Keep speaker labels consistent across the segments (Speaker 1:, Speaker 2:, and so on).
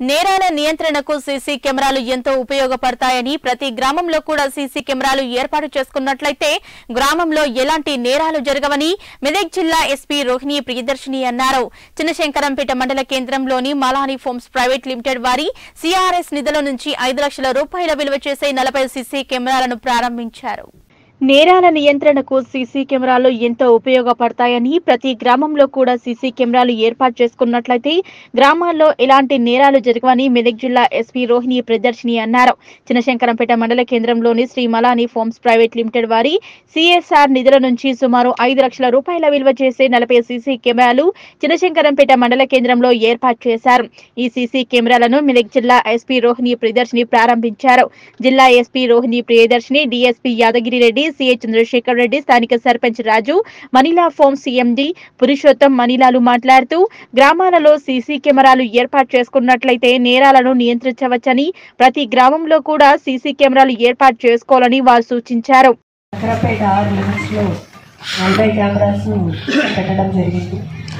Speaker 1: నేరాల నియంత్రణకు సీసీ కెమెరాలు ఎంతో ఉపయోగపడతాయని ప్రతి గ్రామంలో కూడా సీసీ కెమెరాలు ఏర్పాటు చేసుకున్నట్లయితే గ్రామంలో ఎలాంటి నేరాలు జరగవని మెదక్ జిల్లా ఎస్పీ రోహిణి ప్రియదర్శిని అన్నారు చిన్నశంకరంపేట మండల కేంద్రంలోని మలాని ఫోమ్స్ ప్రైవేట్ లిమిటెడ్ వారి సిఆర్ఎస్ నిధుల నుంచి ఐదు లక్షల రూపాయల విలువ చేసే నలభై సీసీ కెమెరాలను ప్రారంభించారు నేరాల నియంత్రణకు సీసీ కెమెరాలు ఎంతో ఉపయోగపడతాయని ప్రతి గ్రామంలో కూడా సీసీ కెమెరాలు ఏర్పాటు చేసుకున్నట్లయితే గ్రామాల్లో ఎలాంటి నేరాలు జరగవని మెదక్ జిల్లా ఎస్పీ రోహిణి ప్రదర్శిని అన్నారు చిన్నశంకరంపేట మండల కేంద్రంలోని Shri Malani foams private limited వారి సిఎస్ఆర్ నిధుల నుంచి సుమారు ఐదు లక్షల రూపాయల విలువ చేసే నలభై సీసీ కెమెరాలు చిన్నశంకరంపేట మండల కేంద్రంలో ఏర్పాటు చేశారు ఈ సీసీ కెమెరాలను మెదక్ జిల్లా ఎస్పీ రోహిణి ప్రియదర్శిని ప్రారంభించారు జిల్లా SP Rohini Priyadarshini DSP Yadagiri Reddy CI Chandrashekar Reddy స్థానిక సర్పంచ్ రాజు మనిలా ఫోమ్ సీఎండి పురుషోత్తం మనిలాలు మాట్లాడుతూ గ్రామాలలో సీసీ కెమెరాలు ఏర్పాటు చేసుకున్నట్లయితే నేరాలను నియంత్రించవచ్చని ప్రతి గ్రామంలో కూడా సీసీ కెమెరాలు ఏర్పాటు చేసుకోవాలని వారు సూచించారు
Speaker 2: చక్రపేట ఆరు లిమిట్స్లో నలభై కెమెరాస్ పెట్టడం జరిగింది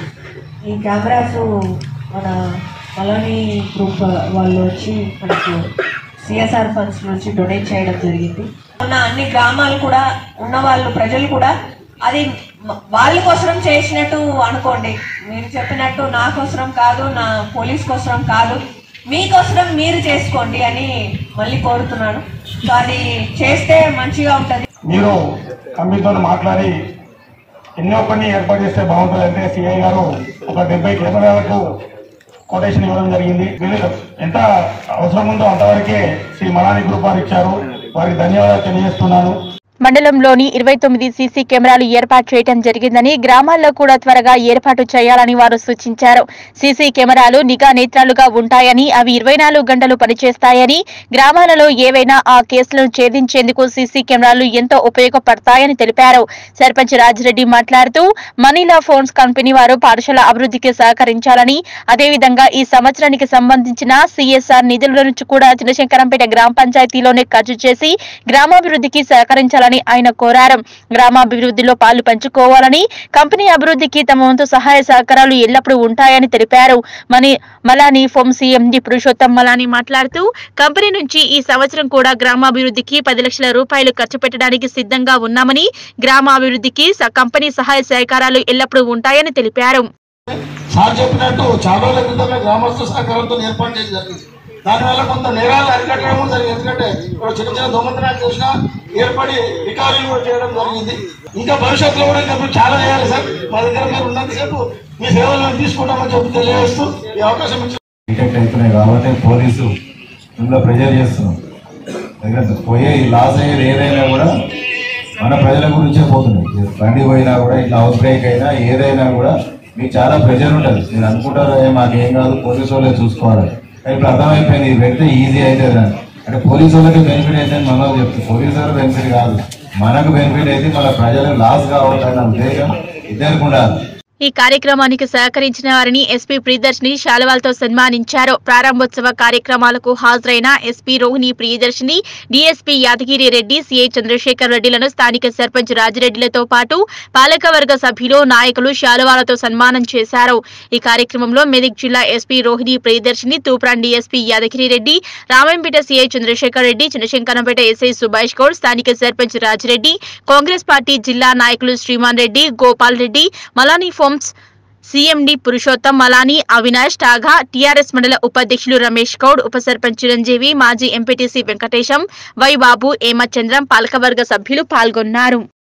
Speaker 2: ఈ కెమెరాస్ మన మలాని గ్రూప్ వాళ్ళు వచ్చి మనకు సిఎస్ఆర్ ఫండ్స్ నుంచి డొనేట్ చేయడం జరిగింది ఉన్న అన్ని గ్రామాలు కూడా ఉన్న వాళ్ళు ప్రజలు కూడా అది మ- వాళ్ళ కోసరం చేసినట్టు అనుకోండి మీరు చెప్పినట్టు నా కోసరం కాదు నా పోలీస్ కోసరం కాదు మీకోసరం మీరు చేసుకోండి అని మళ్ళీ కోరుతున్నాను సో అది చేస్తే మంచిగా ఉంటుంది
Speaker 3: మీరు కంపెనీతో మాట్లాడి ఎన్నో కొన్ని ఏర్పాటు చేస్తే బాగుంటుంది అంటే సిఐ గారు ఒక డెబ్బై కెమెరాలకు కొటేషన్ ఇవ్వడం జరిగింది వీళ్ళు ఎంత అవసరం ఉందో అంతవరకే శ్రీ మలాని గ్రూప్ వారు ఇచ్చారు వారికి ధన్యవాదాలు తెలియజేస్తున్నాను
Speaker 1: మండలంలోని ఇరవై తొమ్మిది సీసీ కెమెరాలు ఏర్పాటు చేయడం జరిగిందని గ్రామాల్లో కూడా త్వరగా ఏర్పాటు చేయాలని వారు సూచించారు సీసీ కెమెరాలు నిఘా నేత్రాలుగా ఉంటాయని అవి ఇరవై నాలుగు గంటలు పనిచేస్తాయని గ్రామాలలో ఏవైనా ఆ కేసులను ఛేదించేందుకు సీసీ కెమెరాలు ఎంతో ఉపయోగపడతాయని తెలిపారు సర్పంచ్ రాజిరెడ్డి మాట్లాడుతూ మనీలా ఫోన్స్ కంపెనీ వారు పాఠశాల అభివృద్ధికి సహకరించాలని అదేవిధంగా ఈ సంవత్సరానికి సంబంధించిన సిఎస్ఆర్ నిధుల నుంచి కూడా చిన్నశంకరంపేట గ్రామ పంచాయతీలోనే ఖర్చు చేసి గ్రామాభివృద్ధికి సహకరించాలని ఆయన కోరారు గ్రామాభివృద్ధిలో పాలు పంచుకోవాలని కంపెనీ అభివృద్ధికి తమ వంతు సహాయ సహకారాలు ఎల్లప్పుడూ ఉంటాయని తెలిపారు మని మలాని ఫోమ్ సీఎండి పురుషోత్తం మలాని మాట్లాడుతూ కంపెనీ నుంచి ఈ సంవత్సరం కూడా గ్రామాభివృద్ధికి పది లక్షల రూపాయలు ఖర్చు పెట్టడానికి సిద్ధంగా ఉన్నామని గ్రామాభివృద్ధికి స- కంపెనీ సహాయ సహకారాలు ఎల్లప్పుడూ ఉంటాయని తెలిపారు
Speaker 4: సార్ చెప్పినట్టు చాలా రోజుల క్రితమే గ్రామస్తు సహకారంతో ఏర్పాటు చేసి జరిగింది దానివల్ల కొంత నేరాలు అరికట్టడం కూడా జరిగింది ఎందుకంటే ఇక్కడ చిన్న చిన్న దొంగతనాలు చేసినా ఏర్పడి రికవరీ కూడా చేయడం జరిగింది ఇంకా భవిష్యత్తులో కూడా ఇంకా మీరు చాలా చేయాలి సార్ మా దగ్గర మీరు ఉన్నంతసేపు మీ సేవలు మేము తీసుకుంటామని చెప్పి తెలియజేస్తూ ఈ అవకాశం ఇచ్చిన
Speaker 5: డిటెక్ట్ అవుతున్నాయి కాబట్టి పోలీసు ఇందులో ప్రెజర్ చేస్తున్నాం ఎందుకంటే పోయే ఈ లాస్ అయ్యేది ఏదైనా కూడా మన ప్రజల గురించే పోతున్నాయి బండి పోయినా కూడా ఇట్లా అవుట్ బ్రేక్ అయినా ఏదైనా కూడా మీకు చాలా ప్రెజర్ ఉంటుంది మీరు అనుకుంటారు "ఏ, మాకేం కాదు పోలీసు వాళ్ళే చూసుకోవాలి కానీ ఇప్పుడు అర్థమైపోయింది ఇది పెడితే ఈజీ అవుతుంది అని అంటే పోలీసు వాళ్ళకి బెనిఫిట్ అయితే అని మనం చెప్తాం పోలీసు వాళ్ళకి బెనిఫిట్ కాదు మనకు బెనిఫిట్ అయితే మన ప్రజలకు లాస్ కావాలన్న ఉద్దేశం ఇద్దరికి ఉండాలి
Speaker 1: ఈ కార్యక్రమానికి సహకరించిన వారిని ఎస్పీ ప్రియదర్శిని శాలువాలతో సన్మానించారు ప్రారంభోత్సవ కార్యక్రమాలకు హాజరైన SP Rohini Priyadarshini DSP Yadagiri Reddy CI Chandrashekar రెడ్డిలను స్థానిక సర్పంచ్ రాజిరెడ్డిలతో పాటు పాలకవర్గ సభ్యులు నాయకులు శాలువాలతో సన్మానం చేశారు ఈ కార్యక్రమంలో మెదక్ జిల్లా SP Rohini Priyadarshini Toopran DSP Yadagiri Reddy Ramampet CI Chandrashekar Reddy Chinnashankarampet SI Subhash Goud స్థానిక సర్పంచ్ రాజిరెడ్డి కాంగ్రెస్ పార్టీ జిల్లా నాయకులు శ్రీమాన్ రెడ్డి గోపాల్ రెడ్డి మలానీ ఫోమ్స్ సీఎండి పురుషోత్తం మలాని అవినాష్ టాగా టీఆర్ఎస్ మండల ఉపాధ్యక్షులు రమేష్ గౌడ్ ఉప సర్పంచ్ చిరంజీవి మాజీ ఎంపీటీసీ వెంకటేశం వై బాబు ఏమచంద్రం పాలకవర్గ సభ్యులు పాల్గొన్నారు